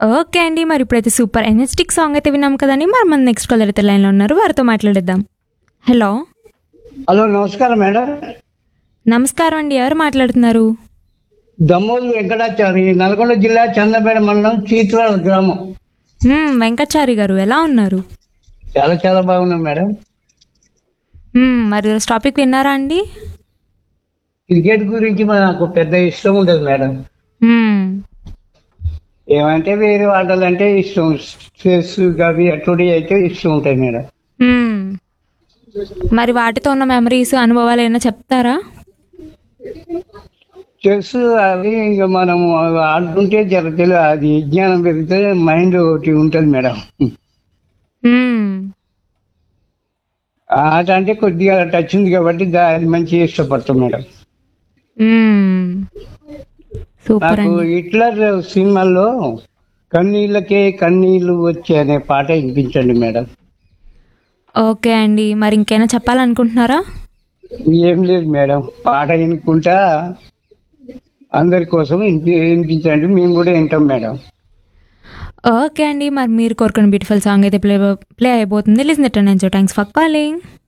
Okay అండి మరి ఇప్పుడైతే సూపర్ ఎనర్జెటిక్ సాంగ్ అయితే విన్నాం కదండి మరి మన నెక్స్ట్ కాలర్ అయితే లైన్లో ఉన్నారు వారితో మాట్లాడేద్దాం హలో హలో నమస్కారం మేడం నమస్కారం అండి ఎవరు మాట్లాడుతున్నారు దమ్మోలు వెంకటాచారి నల్గొండ జిల్లా చందపేట మండలం చీత్రాల గ్రామం మ్మ్, వెంకటాచారి గారు ఎలా ఉన్నారు చాలా చాలా బాగున్నాం మేడం మ్మ్, మరి ఈరోజు టాపిక్ విన్నారా అండి క్రికెట్ గురించి నాకు పెద్ద ఇష్టం ఉండదు మేడం మ్మ్, ఏమంటే వేరే ఆటలు అంటే ఇష్టం చెస్ అవి అటువంటి అయితే ఇష్టం ఉంటాయి మేడం మ్మ్. మరి వాటితో ఉన్న మెమరీస్ అనుభవాలు ఏమైనా చెప్తారా చెస్ అవి ఇంకా మనము అవి ఆడుతుంటే జర తెలు అది జ్ఞానం పెరిగితే మైండ్ ఒకటి ఉంటుంది మేడం మ్మ్, ఆ ఆట అంటే కొద్దిగా టచ్ ఉంది కాబట్టి దా- అది మంచిగా ఇష్టపడతాం మేడం మ్మ్. సూపర్ నాకు అండి హిట్లర్ సినిమాల్లో కన్నీళ్ళకే కన్నీళ్లు వచ్చే అనే పాట వినిపించండి మేడం ఓకే అండి మరి ఇంకేమైనా చెప్పాలనుకుంటున్నారా ఏం లేదు మేడం పాట వినుకుంటా అందరి కోసం వినిపి వినిపించండి మేము కూడా వింటాం మేడం ఓకే అండి మరి మీరు కోరుకున్న బ్యూటిఫుల్ సాంగ్ అయితే ప్లే ప్లే అయిపోతుంది listen at thanks for calling